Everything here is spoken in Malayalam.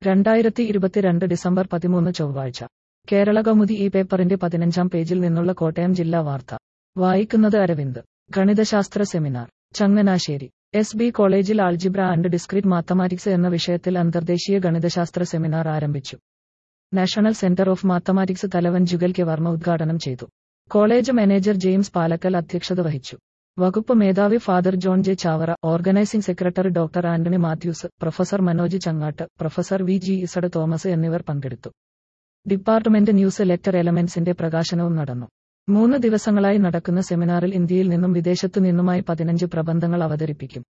രണ്ടായിരത്തി ഇരുപത്തിരണ്ട് ഡിസംബർ പതിമൂന്ന് ചൊവ്വാഴ്ച കേരള കൗമുദി ഈ പേപ്പറിന്റെ പതിനഞ്ചാം പേജിൽ നിന്നുള്ള കോട്ടയം ജില്ലാ വാർത്ത വായിക്കുന്നത് അരവിന്ദ് ഗണിതശാസ്ത്ര സെമിനാർ ചങ്ങനാശ്ശേരി എസ് ബി കോളേജിൽ ആൾജിബ്ര ആൻഡ് ഡിസ്ക്രീറ്റ് മാത്തമാറ്റിക്സ് എന്ന വിഷയത്തിൽ അന്തർദേശീയ ഗണിതശാസ്ത്ര സെമിനാർ ആരംഭിച്ചു നാഷണൽ സെന്റർ ഓഫ് മാത്തമാറ്റിക്സ് തലവൻ ജുഗൽ കെ വർമ്മ ഉദ്ഘാടനം ചെയ്തു കോളേജ് മാനേജർ ജെയിംസ് പാലക്കൽ അധ്യക്ഷത വഹിച്ചു വകുപ്പ് മേധാവി father John J Chavara organising secretary doctor Antony Mathews professor Manoj Changatt professor V G Z Thomas എന്നിവർ പങ്കെടുത്തു ഡിപ്പാർട്ട്മെന്റ് ന്യൂസ് ലെറ്റർ എലമെന്റ്സിന്റെ പ്രകാശനവും നടന്നു മൂന്ന് ദിവസങ്ങളായി നടക്കുന്ന സെമിനാറിൽ ഇന്ത്യയിൽ നിന്നും വിദേശത്തു നിന്നുമായി പതിനഞ്ച് പ്രബന്ധങ്ങൾ അവതരിപ്പിക്കും